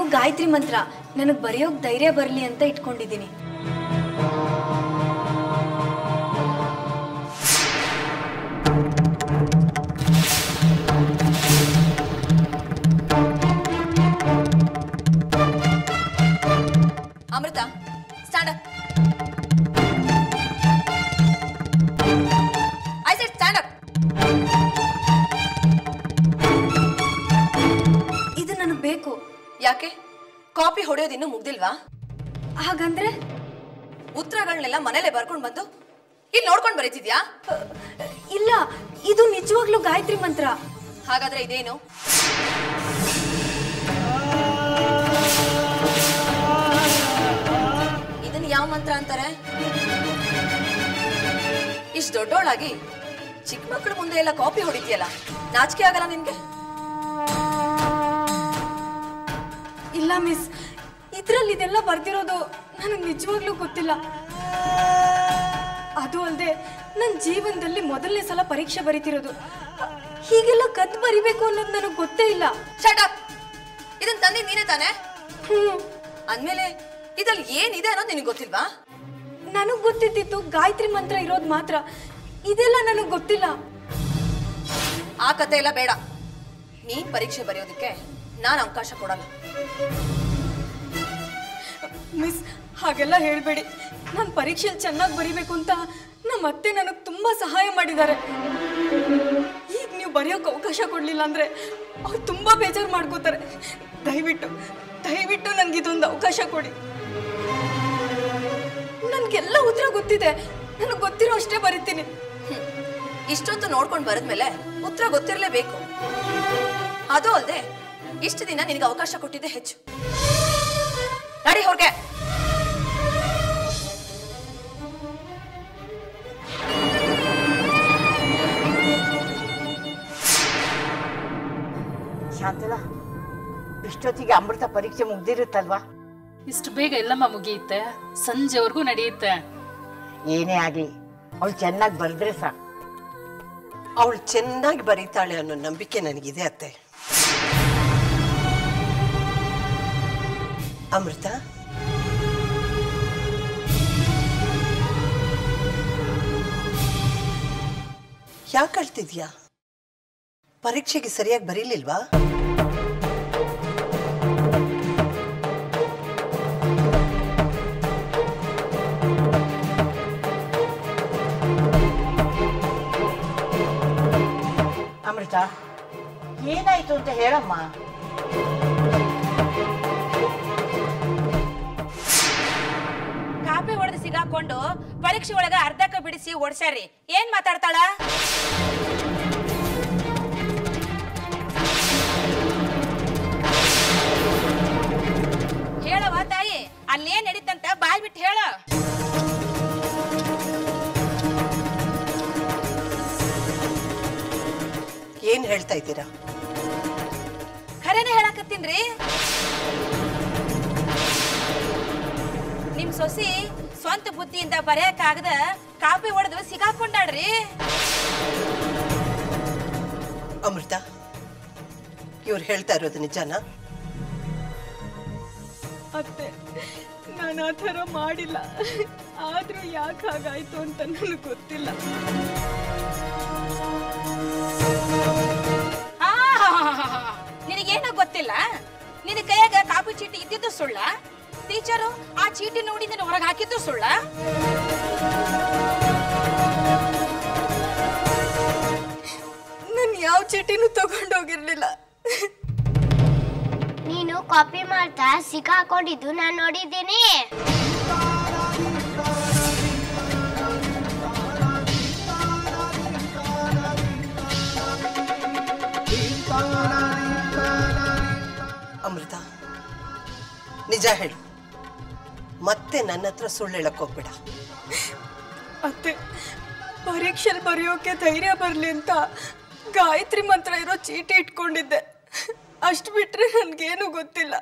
ಗಾಯತ್ರಿ ಮಂತ್ರ ನನಗೆ ಬರೆಯೋಕ್ ಧೈರ್ಯ ಬರಲಿ ಅಂತ ಇಟ್ಕೊಂಡಿದ್ದೀನಿ Amrutha stand up I said stand up ಇದು ನನಗೆ ಬೇಕು ಯಾಕೆ ಕಾಪಿ ಹೊಡೆಯೋದು ಇನ್ನೂ ಮುಗ್ದಿಲ್ವಾ ಹಾಗಂದ್ರೆ ಉತ್ತರಗಳನ್ನೆಲ್ಲ ಮನೇಲೆ ಬರ್ಕೊಂಡು ಬಂದು ಇಲ್ಲಿ ನೋಡ್ಕೊಂಡು ಬರೀತಿದ್ಯಾ ಇಲ್ಲ ಇದು ನಿಜವಾಗ್ಲೂ ಗಾಯತ್ರಿ ಮಂತ್ರ ಹಾಗಾದ್ರೆ ಇದೇನು ಇದನ್ನ ಯಾವ ಮಂತ್ರ ಅಂತಾರೆ ಇಷ್ಟು ದೊಡ್ಡೋಳಾಗಿ ಚಿಕ್ಕ ಮಕ್ಕಳ ಮುಂದೆ ಎಲ್ಲ ಕಾಪಿ ಹೊಡಿತೀಯಲ್ಲ ನಾಚಿಕೆ ಆಗಲ್ಲ ನಿನ್ಗೆ ಇಲ್ಲ ಮಿಸ್ ಇದ್ರಲ್ಲಿ ಇದೆಲ್ಲ ಬರ್ದಿರೋದು ನನಗೆ ನಿಜವಾಗ್ಲೂ ಗೊತ್ತಿಲ್ಲ ಅದು ಅಲ್ಲದೆ ನನ್ನ ಜೀವನದಲ್ಲಿ ಮೊದಲನೇ ಸಲ ಪರೀಕ್ಷೆ ಬರೀತಿರೋದು ಹೀಗೆಲ್ಲ ಕತ್ ಬರಿಬೇಕು ಅನ್ನೋದು ನನಗೆ ಗೊತ್ತೇ ಇಲ್ಲ ಶಟ್ ಅಪ್ ಇದನ್ನ ತಂದಿದ್ ನೀನೇ ತಾನೆ ಹ್ಞೂ ಅಂದ್ಮೇಲೆ ಇದ್ರಲ್ಲಿ ಏನಿದೆ ಅನ್ನೋದು ನಿನಗೆ ಗೊತ್ತಿಲ್ವಾ ನನಗೆ ಗೊತ್ತಿದ್ದಿತ್ತು ಗಾಯತ್ರಿ ಮಂತ್ರ ಇರೋದು ಮಾತ್ರ ಇದೆಲ್ಲ ನನಗೆ ಗೊತ್ತಿಲ್ಲ ಆ ಕತೆ ಎಲ್ಲ ಬೇಡ ನೀನ್ ಪರೀಕ್ಷೆ ಬರೆಯೋದಕ್ಕೆ ನಾನು ಅವಕಾಶ ಕೊಡಲ್ಲ ಮಿಸ್ ಹಾಗೆಲ್ಲ ಹೇಳಬೇಡಿ ನಾನು ಪರೀಕ್ಷೆಯಲ್ಲಿ ಚೆನ್ನಾಗಿ ಬರಿಬೇಕು ಅಂತ ನಮ್ಮ ಅತ್ತೆ ನನಗೆ ತುಂಬ ಸಹಾಯ ಮಾಡಿದ್ದಾರೆ ಈಗ ನೀವು ಬರೆಯೋಕೆ ಅವಕಾಶ ಕೊಡಲಿಲ್ಲ ಅಂದರೆ ಅವ್ರು ತುಂಬ ಬೇಜಾರು ಮಾಡ್ಕೋತಾರೆ ದಯವಿಟ್ಟು ದಯವಿಟ್ಟು ನನಗೆ ಇದೊಂದು ಅವಕಾಶ ಕೊಡಿ ನನಗೆಲ್ಲ ಉತ್ತರ ಗೊತ್ತಿದೆ ನನಗೆ ಗೊತ್ತಿರೋ ಅಷ್ಟೇ ಬರಿತೀನಿ ಹ್ಮ್. ಇಷ್ಟೊತ್ತು ನೋಡ್ಕೊಂಡು ಬರದ್ಮೇಲೆ ಉತ್ತರ ಗೊತ್ತಿರಲೇಬೇಕು ಅದು ಅಲ್ಲದೆ ಇಷ್ಟು ದಿನ ನಿನಗೆ ಅವಕಾಶ ಕೊಟ್ಟಿದ್ದೆ ಹೆಚ್ಚು ನಡಿ ಹೊರಗೆ ಶಾಂತಲಾ ಇಷ್ಟೊತ್ತಿಗೆ ಅಮೃತ ಪರೀಕ್ಷೆ ಮುಗ್ದಿರುತ್ತಲ್ವಾ ಇಷ್ಟು ಬೇಗ ಎಲ್ಲಮ್ಮ ಮುಗಿಯುತ್ತೆ ಸಂಜೆವರೆಗೂ ನಡೆಯುತ್ತೆ ಏನೇ ಆಗ್ಲಿ ಅವಳು ಚೆನ್ನಾಗಿ ಬರೆದ್ರೆ ಸಾಕು ಅವಳು ಚೆನ್ನಾಗಿ ಬರೀತಾಳೆ ಅನ್ನೋ ನಂಬಿಕೆ ನನಗಿದೆ ಅತ್ತೆ ಅಮೃತ ಯಾಕೆ ಅಳ್ತಿದ್ಯಾ ಪರೀಕ್ಷೆಗೆ ಸರಿಯಾಗಿ ಬರೀಲಿಲ್ವಾ ಅಮೃತ ಏನಾಯ್ತು ಅಂತ ಹೇಳಮ್ಮ ಕಾಪಿ ಹೊಡೆದು ಸಿಗಾಕೊಂಡು ಪರೀಕ್ಷೆ ಒಳಗ ಅರ್ಧಕ್ಕ ಬಿಡಿಸಿ ಓಡ್ಸ್ಯಾರಿ ಏನ್ ಮಾತಾಡ್ತಾಳ ಹೇಳವ ತಾಯಿ ಅಲ್ಲೇನ್ ನಡೀತಂತ ಬಾಯ್ ಬಿಟ್ಟು ಹೇಳ ಏನ್ ಹೇಳ್ತಾ ಇದ್ದೀರಾ ಖರೇನೆ ಹೇಳಕತ್ತೀನ್ರಿ ನಿಮ್ ಸೊಸಿ ಸ್ವಂತ ಬುದ್ಧಿಯಿಂದ ಬರೆಯಕ್ಕಾಗದ ಕಾಪಿ ಹೊಡೆದು ಸಿಗಾಕೊಂಡಾಡ್ರಿ ಅಮೃತ ಇವ್ರು ಹೇಳ್ತಾ ಇರೋದು ನಿಜನಾ ಅತ್ತೆ ನಾನು ಆ ಥರ ಮಾಡಿಲ್ಲ ಆದರೂ ಯಾಕೆ ಹಾಗಾಯ್ತು ಅಂತ ನನಗೆ ಗೊತ್ತಿಲ್ಲ ನಿನಗೇನೋ ಗೊತ್ತಿಲ್ಲ ನಿನ್ನ ಕೈಯಾಗ ಕಾಪಿ ಚೀಟಿ ಇದ್ದಿದ್ದು ಸುಳ್ಳ ಟೀಚರು ಆ ಚೀಟಿ ನೋಡಿ ನಿನ್ನ ಹೊರಗೆ ಹಾಕಿದ್ದು ಸುಳ್ಳ ನಾನು ಯಾವ ಚೀಟಿನೂ ತಗೊಂಡೋಗಿರ್ಲಿಲ್ಲ ನೀನು ಕಾಪಿ ಮಾಡ್ತಾ ಸಿಕ್ಕಾಕೊಂಡಿದ್ದು ನಾನು ನೋಡಿದ್ದೀನಿ ಅಮೃತ ನಿಜ ಹೇಳು ಮತ್ತೆ ನನ್ನ ಹತ್ರ ಸುಳ್ಳು ಹೇಳಕ್ ಹೋಗ್ಬೇಡ ಅತ್ತೆ ಪರೀಕ್ಷೆಲ್ ಬರೆಯೋಕೆ ಧೈರ್ಯ ಬರಲಿ ಅಂತ ಗಾಯತ್ರಿ ಮಂತ್ರ ಇರೋ ಚೀಟಿ ಇಟ್ಕೊಂಡಿದ್ದೆ ಅಷ್ಟು ಬಿಟ್ರೆ ನನ್ಗೇನು ಗೊತ್ತಿಲ್ಲ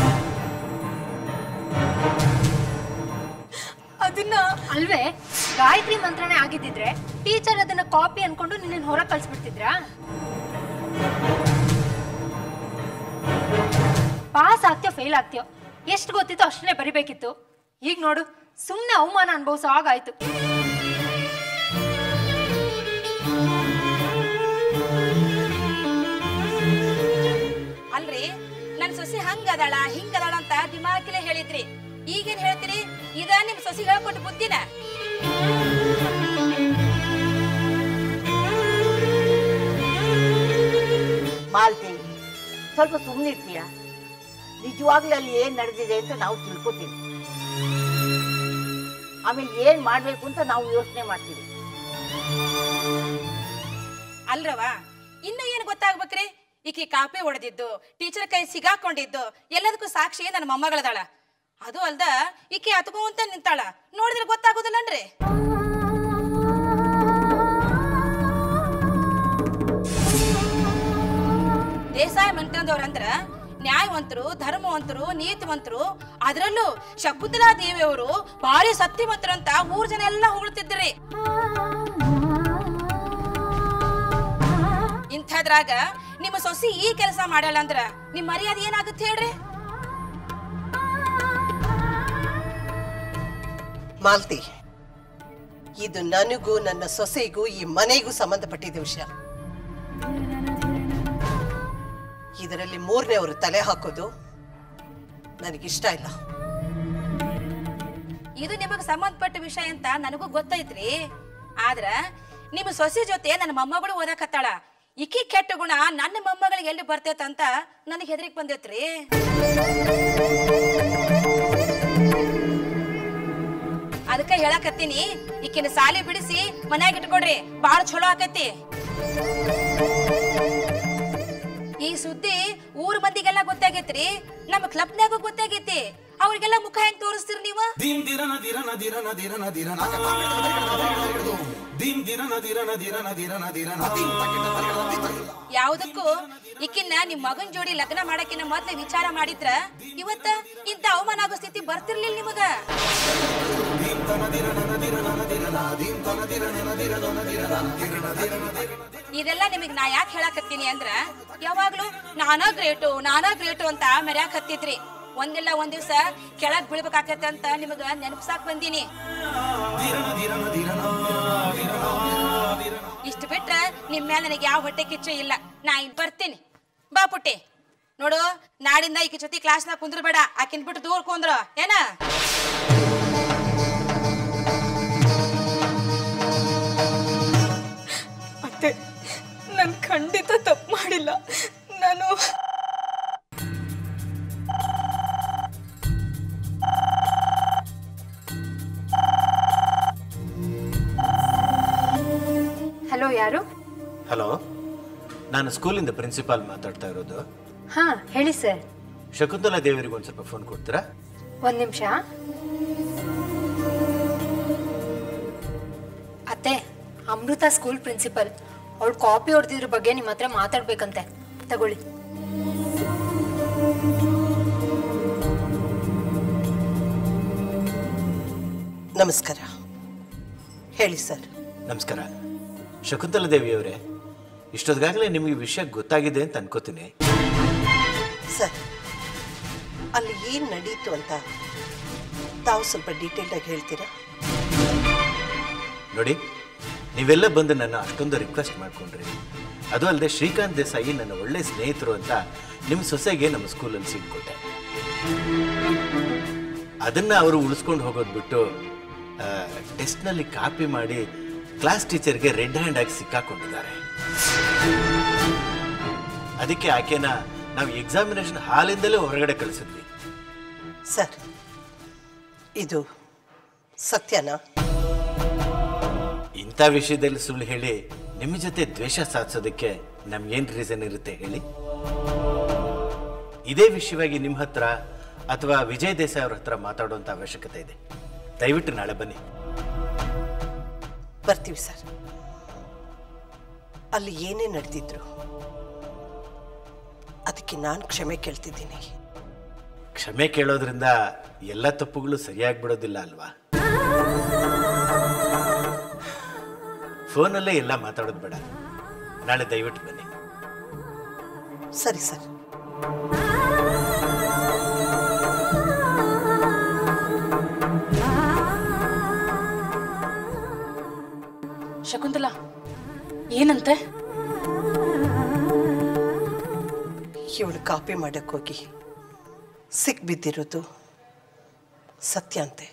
ಅದನ್ನ ಅಲ್ವೇ ಗಾಯತ್ರಿ ಮಂತ್ರನೇ ಆಗಿದ್ದಿದ್ರೆ ಟೀಚರ್ ಅದನ್ನ ಕಾಪಿ ಅನ್ಕೊಂಡು ನಿನ್ನ ಹೊರ ಕಳ್ಸ್ಬಿಡ್ತಿದ್ರಾ ಪಾಸ್ ಆಗ್ತೀಯೋ ಫೇಲ್ ಆಗ್ತೀಯೋ ಎಷ್ಟು ಗೊತ್ತಿತ್ತು ಅಷ್ಟನ್ನೇ ಬರಿಬೇಕಿತ್ತು ಈಗ ನೋಡು ಸುಮ್ಮನೆ ಅವಮಾನ ಅನುಭವಿಸೋ ಹಾಗಾಯ್ತು ಅಲ್ರಿ ನನ್ ಸೊಸಿ ಹಂಗದಾಳ ಹಿಂಗದಾಳ ಅಂತ ದಿಮಾಕಿಲೆ ಹೇಳಿದ್ರಿ ಈಗೇನ್ ಹೇಳ್ತೀರಿ ಇದ ನಿಮ್ ಸೊಸಿ ಹೇಳ್ಕೊಟ್ಟು ಬುದ್ಧಿನ ಮಾಲ್ತಿ ಸ್ವಲ್ಪ ಸುಮ್ಮನಿರ್ತೀಯ ನಿಜವಾಗ್ಲೂ ಅಲ್ಲಿ ಏನ್ ನಡೆದಿದೆ ಅಂತ ನಾವು ತಿಳ್ಕೊತೀವಿ ಆಮೇಲೆ ಏನ್ ಮಾಡ್ಬೇಕು ಅಂತ ನಾವು ಯೋಚನೆ ಮಾಡ್ತೀವಿ ಅಲ್ರವ ಇನ್ನು ಏನ್ ಗೊತ್ತಾಗ್ಬೇಕ್ರಿ ಈಕಿ ಕಾಪಿ ಹೊಡೆದಿದ್ದು ಟೀಚರ್ ಕೈ ಸಿಗಾಕೊಂಡಿದ್ದು ಎಲ್ಲದಕ್ಕೂ ಸಾಕ್ಷಿ ನನ್ನ ಮೊಮ್ಮಗಳದಾಳ ಅದು ಅಲ್ದ ಈಕಿ ಹತ್ಕೊಂತ ನಿಂತಾಳ ನೋಡಿದ್ರೆ ಗೊತ್ತಾಗೋದಿಲ್ಲನ್ರಿ ದೇಸಾಯ ಮಂತ್ರಂದವ್ರಂದ್ರ ನ್ಯಾಯವಂತರು ಧರ್ಮವಂತರು ನೀತಿವಂತರು ಅದರಲ್ಲೂ ಶಕುಂತಲಾ ದೇವಿಯವರು ಭಾರಿ ಸತ್ಯವಂತರಂತ ಮೂರ್ ಜನ ಎಲ್ಲ ಹೊಗಳ್ತಿದ್ರಿ ಇಂಥದ್ರಾಗ ನಿಮ್ಮ ಸೊಸಿ ಈ ಕೆಲಸ ಮಾಡಲ್ಲ ಅಂದ್ರ ನಿಮ್ ಮರ್ಯಾದೆ ಏನಾಗುತ್ತೆ ಹೇಳ್ರಿ ಮಾಲ್ತಿ ಇದು ನನಗೂ ನನ್ನ ಸೊಸೆಗೂ ಈ ಮನೆಗೂ ಸಂಬಂಧಪಟ್ಟಿದ್ದ ವಿಷಯ ಇದರಲ್ಲಿ ಮೂರನೇವರು ತಲೆ ಹಾಕೋದು ನನಗಿಷ್ಟ ಇಲ್ಲ ಇದು ನಿಮಗ್ ಸಂಬಂಧಪಟ್ಟ ವಿಷಯ ಅಂತ ನನಗೂ ಗೊತ್ತೈತ್ರಿ ಆದ್ರ ನಿಮ್ಮ ಸೊಸೆ ಜೊತೆ ನನ್ನ ಮೊಮ್ಮಗಳು ಓದಾಕತ್ತಾಳ ಇಕ್ಕಿ ಕೆಟ್ಟ ಗುಣ ನನ್ನ ಮೊಮ್ಮಗಳಿಗೆ ಎಲ್ಲಿ ಬರ್ತೈತಂತ ನನಗೆ ಹೆದರಿಕ್ ಬಂದೈತ್ರಿ ಅದಕ್ಕ ಹೇಳಕತ್ತೀನಿ ಈಕಿನ ಸಾಲಿ ಬಿಡಿಸಿ ಮನ್ಯಾಗ ಇಟ್ಕೊಡ್ರಿ ಬಾಳ ಚಲೋ ಆಕೈತಿ ಈ ಸುದ್ದಿ ಊರ್ ಮಂದಿಗೆಲ್ಲ ಗೊತ್ತಾಗೈತ್ರಿ ನಮ್ಮ ಕ್ಲಬ್ನ್ಯಾಗೂ ಗೊತ್ತಾಗೈತಿ ಅವ್ರಿಗೆಲ್ಲ ಮುಖ ಹೆಂಗ್ ತೋರಿಸ್ತೀರಿ ನೀವು dim dirana dirana dirana dirana dirana dim dirana dirana dirana dirana dirana dim takita takita takita ಯಾವುದಕ್ಕೂ ಈಕಿನ್ನ ನಿಮ್ ಮಗನ್ ಜೋಡಿ ಲಗ್ನ ಮಾಡಕ್ಕಿನ ಮೊದ್ಲ ವಿಚಾರ ಮಾಡಿದ್ರ ಇವತ್ತ ಇಂತ ಅವಮಾನ ಆಗೋ ಸ್ಥಿತಿ ಬರ್ತಿರ್ಲಿಲ್ಲ ನಿಮಗ ಇದೆಲ್ಲ ನಿಮಗ್ ನಾ ಯಾಕೆ ಹೇಳಕತ್ತೀನಿ ಅಂದ್ರ ಯಾವಾಗ್ಲೂ ನಾನಾ ಗ್ರೇಟು ನಾನಾ ಗ್ರೇಟು ಅಂತ ಮೆರ್ಯಾಕ್ ಹತ್ತಿದ್ರಿ ಒಂದಿಲ್ಲ ಒಂದ್ ದಿವ್ಸ ಕೆಳಗ್ ಬೀಳ್ಬೇಕಾಕತ್ತೆ ಅಂತ ನಿಮಗ ನೆನಪ್ಸಾಕ್ ಬಂದೀನಿ ಇಷ್ಟು ಬಿಟ್ರ ನಿಮ್ ಮೇಲೆ ನನಗೆ ಯಾವ ಹೊಟ್ಟೆ ಕಿಚ್ಚು ಇಲ್ಲ ನಾ ಇನ್ ಬರ್ತೀನಿ ಬಾ ಪುಟ್ಟಿ ನೋಡು ನಾಡಿಂದ ಈಕಿ ಜೊತೆ ಕ್ಲಾಸ್ನಾಗ ಕುಂದ್ರಬೇಡ ಆಕಿನ್ ಬಿಟ್ಟು ದೂರ ಕುಂದ್ರ ಏನ ಅತ್ತೆ ನಾನು ಖಂಡಿತ ತಪ್ಪು ಮಾಡಿಲ್ಲ ನಾನು ಹಲೋ ಯಾರು ಹಲೋ ನಾನು ಸ್ಕೂಲಿಂದ ಪ್ರಿನ್ಸಿಪಾಲ್ ಮಾತಾಡ್ತಾ ಇರೋದು ಹಾ ಹೇಳಿ ಸರ್ ಶಕುಂತಲಾ ದೇವರಿಗೆ ಒಂದು ಸ್ವಲ್ಪ ಫೋನ್ ಕೊಡ್ತೀರಾ ಒಂದ್ ನಿಮಿಷ ಅತ್ತೆ ಅಮೃತ ಸ್ಕೂಲ್ ಪ್ರಿನ್ಸಿಪಲ್ ಅವಳು ಕಾಪಿ ಹೊಡೆದಿದ್ರ ಬಗ್ಗೆ ನಿಮ್ಮ ಹತ್ರ ಮಾತಾಡ್ಬೇಕಂತೆ ತಗೊಳ್ಳಿ ನಮಸ್ಕಾರ ಹೇಳಿ ಸರ್ ನಮಸ್ಕಾರ ಶಕುಂತಲಾ ದೇವಿಯವರೇ ಇಷ್ಟೊತ್ತಿಗಾಗಲೇ ನಿಮಗೆ ವಿಷಯ ಗೊತ್ತಾಗಿದೆ ಅಂತ ಅನ್ಕೋತೀನಿ ಸರ್ ಅಲ್ಲಿ ಏನು ನಡೀತು ಅಂತ ತಾವು ಸ್ವಲ್ಪ ಡೀಟೇಲ್ಡಾಗಿ ಹೇಳ್ತೀರಾ ನೋಡಿ ನೀವೆಲ್ಲ ಬಂದು ನನ್ನ ಅಷ್ಟೊಂದು ರಿಕ್ವೆಸ್ಟ್ ಮಾಡ್ಕೊಂಡ್ರಿ ಅದು ಅಲ್ಲದೆ ಶ್ರೀಕಾಂತ್ ದೇಸಾಯಿ ನನ್ನ ಒಳ್ಳೆ ಸ್ನೇಹಿತರು ಅಂತ ನಿಮ್ಮ ಸೊಸೆಗೆ ನಮ್ಮ ಸ್ಕೂಲಲ್ಲಿ ಸೀಟ್ ಕೊಟ್ಟೆ ಅದನ್ನ ಅವರು ಉಳಿಸ್ಕೊಂಡು ಹೋಗೋದು ಬಿಟ್ಟು ಆ, ಟೆಸ್ಟ್ನಲ್ಲಿ ಕಾಪಿ ಮಾಡಿ ಕ್ಲಾಸ್ ಟೀಚರ್ಗೆ ರೆಡ್ ಹ್ಯಾಂಡ್ ಆಗಿ ಸಿಕ್ಕಾಕೊಂಡಿದ್ದಾರೆ ಅದಕ್ಕೆ ಆಕೆನ ನಾವು ಎಕ್ಸಾಮಿನೇಷನ್ ಹಾಲಿಂದಲೇ ಹೊರಗಡೆ ಕಳಿಸಿದ್ವಿ ಸರ್ ಇದು ಸತ್ಯನಾ ಇಂಥ ವಿಷಯದಲ್ಲಿ ಸುಳ್ಳು ಹೇಳಿ ನಿಮ್ಮ ಜೊತೆ ದ್ವೇಷ ಸಾಧಿಸೋದಕ್ಕೆ ನಮ್ಗೇನ್ ರೀಸನ್ ಇರುತ್ತೆ ಹೇಳಿ ಇದೇ ವಿಷಯವಾಗಿ ನಿಮ್ಮ ಹತ್ರ ಅಥವಾ ವಿಜಯ್ ದೇಸಾಯಿ ಅವ್ರ ಹತ್ರ ಮಾತಾಡುವಂತ ಅವಶ್ಯಕತೆ ಇದೆ ದಯವಿಟ್ಟು ನಾಳೆ ಬನ್ನಿ ಬರ್ತೀವಿ ಸರ್ ಅಲ್ಲಿ ಏನೇ ನಡೆದಿದ್ರು ಅದಕ್ಕೆ ನಾನು ಕ್ಷಮೆ ಕೇಳ್ತಿದ್ದೀನಿ ಕ್ಷಮೆ ಕೇಳೋದ್ರಿಂದ ಎಲ್ಲ ತಪ್ಪುಗಳು ಸರಿಯಾಗಿ ಬಿಡೋದಿಲ್ಲ ಅಲ್ವಾ ಫೋನಲ್ಲೇ ಎಲ್ಲ ಮಾತಾಡೋದು ಬೇಡ ನಾಳೆ ದಯವಿಟ್ಟು ಬನ್ನಿ ಸರಿ ಸರ್ ಶಕುಂತಲಾ ಏನಂತೆ ಇವಳು ಕಾಪಿ ಮಾಡಕ್ಕೆ ಹೋಗಿ ಸಿಕ್ಬಿದ್ದಿರೋದು ಸತ್ಯ ಅಂತೆ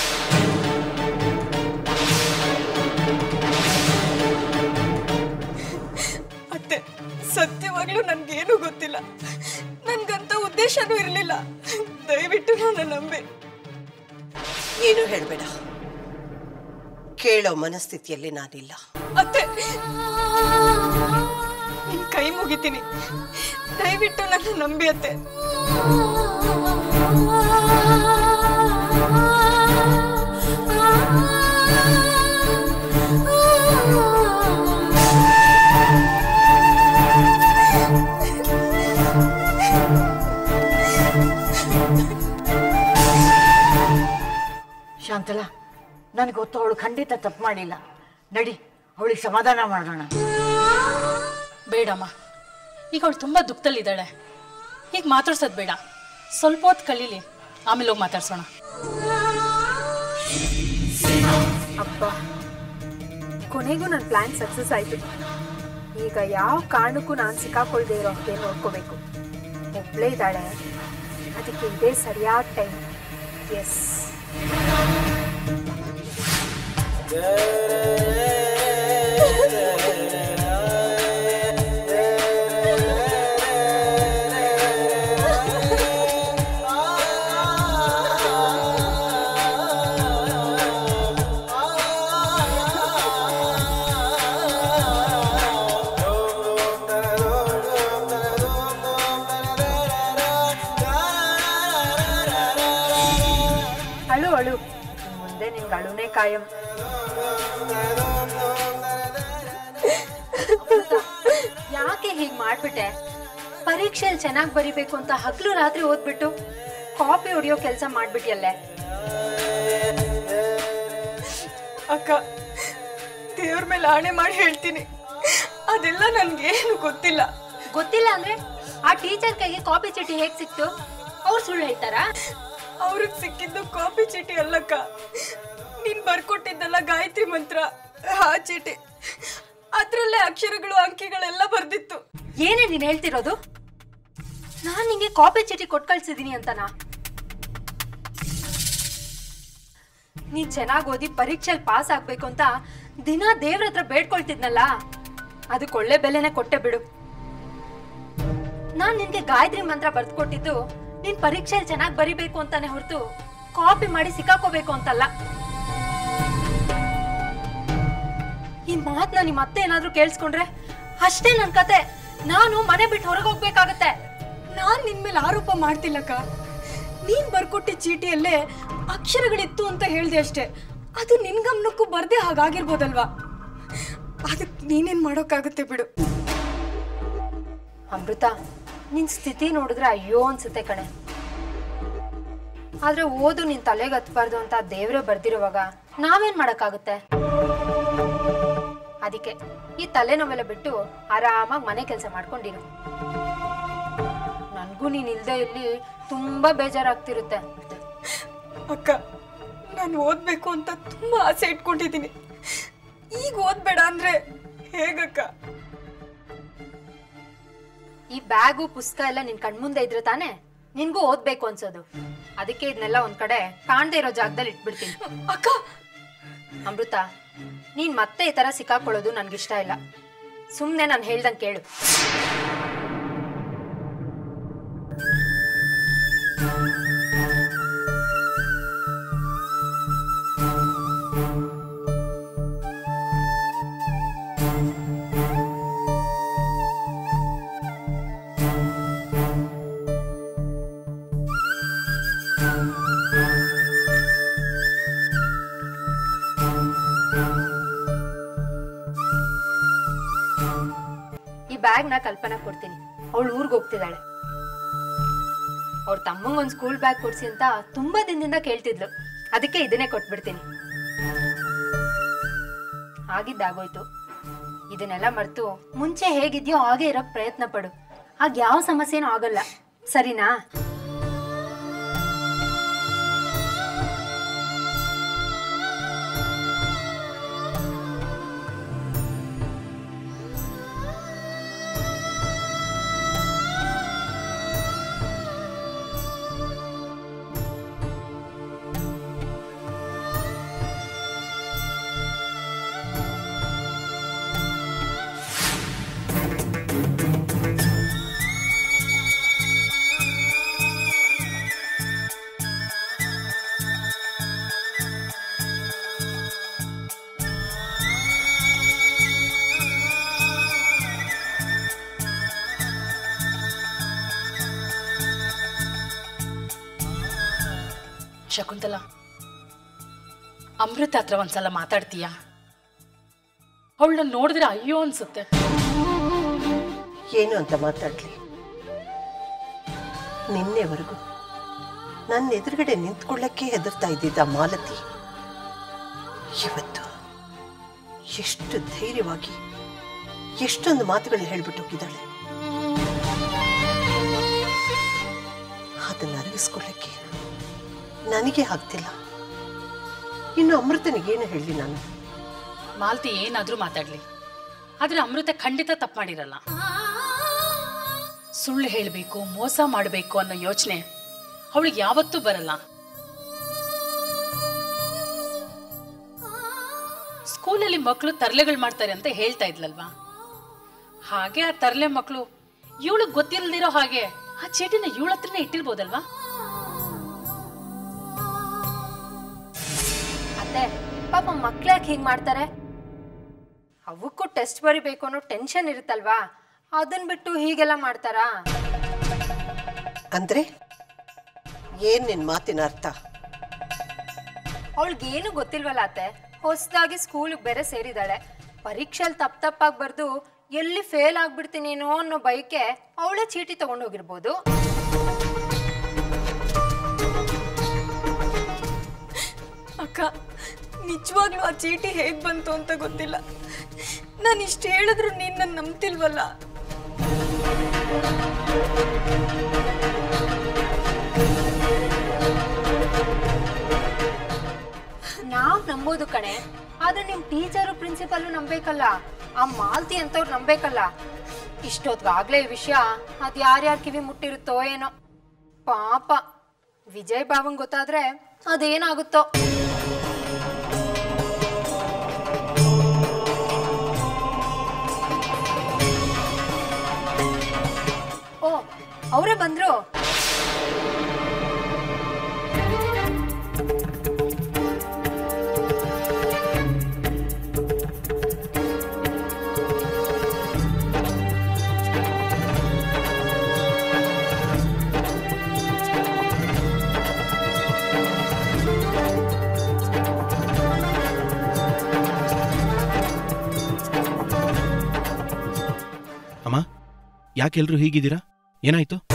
ಅತ್ತೆ ಸತ್ಯವಾಗ್ಲೂ ನನ್ಗೇನು ಗೊತ್ತಿಲ್ಲ ನನ್ಗಂತ ಉದ್ದೇಶನೂ ಇರಲಿಲ್ಲ ದಯವಿಟ್ಟು ನನ್ನ ನಂಬಿ ಏನು ಹೇಳಬೇಡ ಕೇಳೋ ಮನಸ್ಥಿತಿಯಲ್ಲಿ ನಾನಿಲ್ಲ ಅತ್ತೆ ನಿನ್ ಕೈ ಮುಗಿತೀನಿ ದಯವಿಟ್ಟು ನನ್ನ ನಂಬಿ ಅತ್ತೆ ಶಾಂತಲ ನನಗೆ ಗೊತ್ತು ಅವಳು ಖಂಡಿತ ತಪ್ಪು ಮಾಡಿಲ್ಲ ನಡಿ ಅವಳಿಗೆ ಸಮಾಧಾನ ಮಾಡೋಣ ಬೇಡಮ್ಮ ಈಗ ಅವಳು ತುಂಬ ದುಃಖದಲ್ಲಿದ್ದಾಳೆ ಈಗ ಮಾತಾಡ್ಸೋದು ಬೇಡ ಸ್ವಲ್ಪ ಹೊತ್ತು ಕಲೀಲಿ ಆಮೇಲೆ ಹೋಗಿ ಮಾತಾಡ್ಸೋಣ ಅಪ್ಪ ಕೊನೆಗೂ ನನ್ನ ಪ್ಲಾನ್ ಸಕ್ಸಸ್ ಆಯ್ತು ಈಗ ಯಾವ ಕಾರಣಕ್ಕೂ ನಾನು ಸಿಕ್ಕಾಕೊಳ್ದೇ ಇರೋ ಹಾಗೆ ನೋಡ್ಕೋಬೇಕು ಒಬ್ಳೇ ಇದ್ದಾಳೆ ಅದಕ್ಕೆ ಇದೇ ಸರಿಯಾದ ಟೈಮ್ ಎಸ್ ಅಳು ಅಳು ಇನ್ ಮುಂದೆ ನಿಂಗೆ ಅಳುನೇ ಕಾಯಂ ಯಾಕೆ ಹೀಗ್ ಮಾಡ್ಬಿಟ್ಟೆ ಪರೀಕ್ಷೆಯಲ್ಲಿ ಚೆನ್ನಾಗಿ ಬರಿಬೇಕು ಅಂತ ಹಗ್ಲು ರಾತ್ರಿ ಓದ್ಬಿಟ್ಟು ಕಾಪಿ ಹೊಡಿಯೋ ಕೆಲಸ ಮಾಡ್ಬಿಟ್ಟಿಯಲ್ಲೇ ಅಕ್ಕ ದೇವ್ರ ಮೇಲೆ ಆಣೆ ಮಾಡಿ ಹೇಳ್ತೀನಿ ಅದೆಲ್ಲ ನನ್ಗೇನು ಗೊತ್ತಿಲ್ಲ ಗೊತ್ತಿಲ್ಲ ಅಂದ್ರೆ ಆ ಟೀಚರ್ ಕೈಗೆ ಕಾಪಿ ಚೀಟಿ ಹೇಗ್ ಸಿಕ್ತು ಅವ್ರು ಸುಳ್ಳು ಹೇಳ್ತಾರಾ ಅವ್ರಿಗೆ ಸಿಕ್ಕಿದ್ದು ಕಾಪಿ ಚೀಟಿ ಅಲ್ಲಕ್ಕ ನೀನ್ ಬರ್ಕೊಟ್ಟಿದ್ದಲ್ಲ ಗಾಯತ್ರಿ ಮಂತ್ರ ಆ ಚೀಟಿ ಅದ್ರಲ್ಲೇ ಅಕ್ಷರಗಳು ಅಂಕಿಗಳೆಲ್ಲ ಬರ್ದಿತ್ತು ಏನೇ ನೀನ್ ಹೇಳ್ತಿರೋದು ನಾನ್ ನಿಂಗೆ ಕಾಪಿ ಚೀಟಿ ಕೊಟ್ ಕಳ್ಸಿದೀನಿ ಅಂತನಾ ನೀನ್ ಚೆನ್ನಾಗ್ ಓದಿ ಪರೀಕ್ಷೆಯಲ್ಲಿ ಪಾಸ್ ಆಗ್ಬೇಕು ಅಂತ ದಿನ ದೇವ್ರ ಹತ್ರ ಬೇಡ್ಕೊಳ್ತಿದ್ನಲ್ಲ ಅದಕ್ಕೆ ಒಳ್ಳೆ ಬೆಲೆನೆ ಕೊಟ್ಟೆ ಬಿಡು ನಾನ್ ನಿನ್ಗೆ ಗಾಯತ್ರಿ ಮಂತ್ರ ಬರ್ದ್ಕೊಟ್ಟಿದ್ದು ನೀನ್ ಪರೀಕ್ಷೆಯಲ್ಲಿ ಚೆನ್ನಾಗ್ ಬರಿಬೇಕು ಅಂತಾನೆ ಹೊರತು ಕಾಪಿ ಮಾಡಿ ಸಿಕ್ಕಾಕೋಬೇಕು ಅಂತಲ್ಲ ಈ ಮಾತ್ನ ನಿಮ್ ಅತ್ತೆ ಏನಾದ್ರೂ ಕೇಳಿಸ್ಕೊಂಡ್ರೆ ಅಷ್ಟೇ ನನ್ ಕತೆ ನಾನು ಮನೆ ಬಿಟ್ಟು ಹೊರಗೆ ಹೋಗ್ಬೇಕಾಗತ್ತೆ ನಾನ್ ನಿನ್ ಮೇಲೆ ಆರೋಪ ಮಾಡ್ತಿಲ್ಲಕ್ಕ ನೀನ್ ಬರ್ಕೊಟ್ಟಿದ್ದ ಚೀಟಿಯಲ್ಲೇ ಅಕ್ಷರಗಳಿತ್ತು ಅಂತ ಹೇಳ್ದೆ ಅಷ್ಟೇ ಅದು ನಿನ್ ಗಮನಕ್ಕೂ ಬರ್ದೆ ಹಾಗಾಗಿರ್ಬೋದಲ್ವಾ ಅದಕ್ಕೆ ನೀನೇನ್ ಮಾಡೋಕ್ಕಾಗುತ್ತೆ ಬಿಡು ಅಮೃತ ನಿನ್ ಸ್ಥಿತಿ ನೋಡಿದ್ರೆ ಅಯ್ಯೋ ಅನ್ಸುತ್ತೆ ಕಣೆ ಆದ್ರೆ ಓದು ನಿನ್ ತಲೆಗೆ ಹತ್ಬಾರ್ದು ಅಂತ ದೇವ್ರೆ ಬರ್ದಿರುವಾಗ ನಾವೇನ್ ಮಾಡಕ್ಕಾಗುತ್ತೆ ಅದಕ್ಕೆ ಈ ತಲೆನೋವೆಲ್ಲ ಬಿಟ್ಟು ಆರಾಮಾಗಿ ಮನೆ ಕೆಲಸ ಮಾಡ್ಕೊಂಡಿರು ನನ್ಗೂ ನೀನ್ ಇಲ್ದೇ ಇಲ್ಲಿ ತುಂಬಾ ಬೇಜಾರಾಗ್ತಿರುತ್ತೆ ಅಕ್ಕ ನಾನು ಓದ್ಬೇಕು ಅಂತ ತುಂಬಾ ಆಸೆ ಇಟ್ಕೊಂಡಿದ್ದೀನಿ ಈಗ ಓದ್ಬೇಡ ಅಂದ್ರೆ ಹೇಗಕ್ಕ ಈ ಬ್ಯಾಗು ಪುಸ್ತಕ ಎಲ್ಲ ನಿನ್ ಕಣ್ಮುಂದೆ ಇದ್ರೆ ತಾನೇ ನಿನ್ಗೂ ಓದ್ಬೇಕು ಅನ್ಸೋದು ಅದಕ್ಕೆ ಇದನ್ನೆಲ್ಲ ಒಂದ್ ಕಡೆ ಕಾಣ್ದೇ ಇರೋ ಜಾಗದಲ್ಲಿ ಇಟ್ಬಿಡ್ತೀನಿ ಅಕ್ಕ ಅಮೃತ ನೀನ್ ಮತ್ತೆ ಈ ತರ ಸಿಕ್ಕಾಕೊಳ್ಳೋದು ನನ್ಗಿಷ್ಟ ಇಲ್ಲ ಸುಮ್ನೆ ನಾನು ಹೇಳ್ದಂಗೆ ಕೇಳು ಈ ಬ್ಯಾಗ್ನ ಕಲ್ಪನಾ ಕೊಡ್ತೀನಿ ಅವಳು ಊರ್ಗ್ ಹೋಗ್ತಿದ್ದಾಳೆ ಅವ್ರ ತಮ್ಮಂಗ್ ಒಂದ್ ಸ್ಕೂಲ್ ಬ್ಯಾಗ್ ಕೊಡ್ಸಿ ಅಂತ ತುಂಬಾ ದಿನದಿಂದ ಕೇಳ್ತಿದ್ಲು ಅದಕ್ಕೆ ಇದನ್ನೇ ಕೊಟ್ಬಿಡ್ತೀನಿ ಆಗಿದ್ದಾಗೋಯ್ತು ಇದನ್ನೆಲ್ಲ ಮರ್ತು ಮುಂಚೆ ಹೇಗಿದ್ಯೋ ಹಾಗೆ ಇರೋಕ್ ಪ್ರಯತ್ನ ಪಡು ಆಗ ಯಾವ ಸಮಸ್ಯೆನೂ ಆಗಲ್ಲ ಸರಿನಾ ಶಕುಂತಲ ಅಮೃತ ಹತ್ರ ಒಂದ್ಸಲ ಮಾತಾಡ್ತೀಯಾ ಅವಳನ್ನ ನೋಡಿದ್ರೆ ಅಯ್ಯೋ ಅನ್ಸುತ್ತೆ ಏನು ಅಂತ ಮಾತಾಡ್ಲಿ ನಿನ್ನೆವರೆಗೂ ನನ್ನ ಎದುರುಗಡೆ ನಿಂತ್ಕೊಳ್ಳಕ್ಕೆ ಹೆದರ್ತಾ ಇದ್ದಿದ್ದ ಮಾಲತಿ ಇವತ್ತು ಎಷ್ಟು ಧೈರ್ಯವಾಗಿ ಎಷ್ಟೊಂದು ಮಾತುಗಳನ್ನ ಹೇಳ್ಬಿಟ್ಟು ಹೋಗಿದ್ದಾಳೆ ಅದನ್ನ ಅರಗಿಸ್ಕೊಳ್ಳಕ್ಕೆ ನನಗೆ ಆಗ್ತಿಲ್ಲ ಇನ್ನು ಅಮೃತನಿಗೇನು ಹೇಳಿ ನಾನು ಮಾಲ್ತಿ ಏನಾದ್ರೂ ಮಾತಾಡ್ಲಿ ಆದ್ರೆ ಅಮೃತ ಖಂಡಿತ ತಪ್ಪು ಮಾಡಿರಲ್ಲ ಸುಳ್ಳು ಹೇಳಬೇಕು ಮೋಸ ಮಾಡಬೇಕು ಅನ್ನೋ ಯೋಚನೆ ಅವಳಿಗೆ ಯಾವತ್ತೂ ಬರಲ್ಲ ಸ್ಕೂಲಲ್ಲಿ ಮಕ್ಕಳು ತರ್ಲೆಗಳು ಮಾಡ್ತಾರೆ ಅಂತ ಹೇಳ್ತಾ ಇದ್ಲಲ್ವಾ ಹಾಗೆ ಆ ತರ್ಲೆ ಮಕ್ಕಳು ಇವಳು ಗೊತ್ತಿರಲ್ದಿರೋ ಹಾಗೆ ಆ ಚೀಟಿನ ಇವಳ ಹತ್ರನೇ ಇಟ್ಟಿರ್ಬೋದಲ್ವಾ ಅತ್ತೆ ಪಾಪ ಮಕ್ಳ್ಯಾಕೆ ಹೀಗೆ ಮಾಡ್ತಾರೆ ಅವಕ್ಕೂ ಟೆಸ್ಟ್ ಬರಿಬೇಕು ಅನ್ನೋ ಟೆನ್ಷನ್ ಇರುತ್ತಲ್ವಾ ಅದನ್ನ ಬಿಟ್ಟು ಹೀಗೆಲ್ಲ ಮಾಡ್ತಾರಾ ಅಂದ್ರೆ ಏನ್ ನಿನ್ ಮಾತಿನ ಅರ್ಥ ಅವಳಿಗೇನು ಗೊತ್ತಿಲ್ವಲ್ಲ ಅತ್ತೆ ಹೊಸದಾಗಿ ಸ್ಕೂಲಿಗೆ ಬೇರೆ ಸೇರಿದಾಳೆ ಪರೀಕ್ಷೆಯಲ್ಲಿ ತಪ್ಪ ತಪ್ಪಾಗಿ ಬರ್ದು ಎಲ್ಲಿ ಫೇಲ್ ಆಗ್ಬಿಡ್ತೀನೇನೋ ಅನ್ನೋ ಬಯಕೆ ಅವಳೇ ಚೀಟಿ ತಗೊಂಡೋಗಿರ್ಬೋದು ಅಕ್ಕ ನಿಜವಾಗ್ಲೂ ಆ ಚೀಟಿ ಹೇಗ್ ಬಂತು ಅಂತ ಗೊತ್ತಿಲ್ಲ ನಾನು ಇಷ್ಟು ಹೇಳಿದ್ರು ನೀನ್ ನನ್ನ ನಂಬ್ತಿಲ್ವಲ್ಲ ನಾವ್ ನಂಬೋದು ಕಣೆ ಆದ್ರೆ ನಿಮ್ ಟೀಚರು ಪ್ರಿನ್ಸಿಪಲ್ಲು ನಂಬೇಕಲ್ಲ ಆ ಮಾಲ್ತಿ ಅಂತವ್ರು ನಂಬೇಕಲ್ಲ ಇಷ್ಟೊತ್ಗಾಗ್ಲೇ ಈ ವಿಷಯ ಅದ್ ಯಾರ್ಯಾರ ಕಿವಿ ಮುಟ್ಟಿರುತ್ತೋ ಏನೋ ಪಾಪ ವಿಜಯ್ ಬಾವಂಗ್ ಗೊತ್ತಾದ್ರೆ ಅದೇನಾಗುತ್ತೋ ಓ ಅವರೇ ಬಂದ್ರು ಅಮ್ಮ ಯಾಕೆ ಎಲ್ರು ಹೀಗಿದ್ದೀರಾ ಏನಾಯ್ತು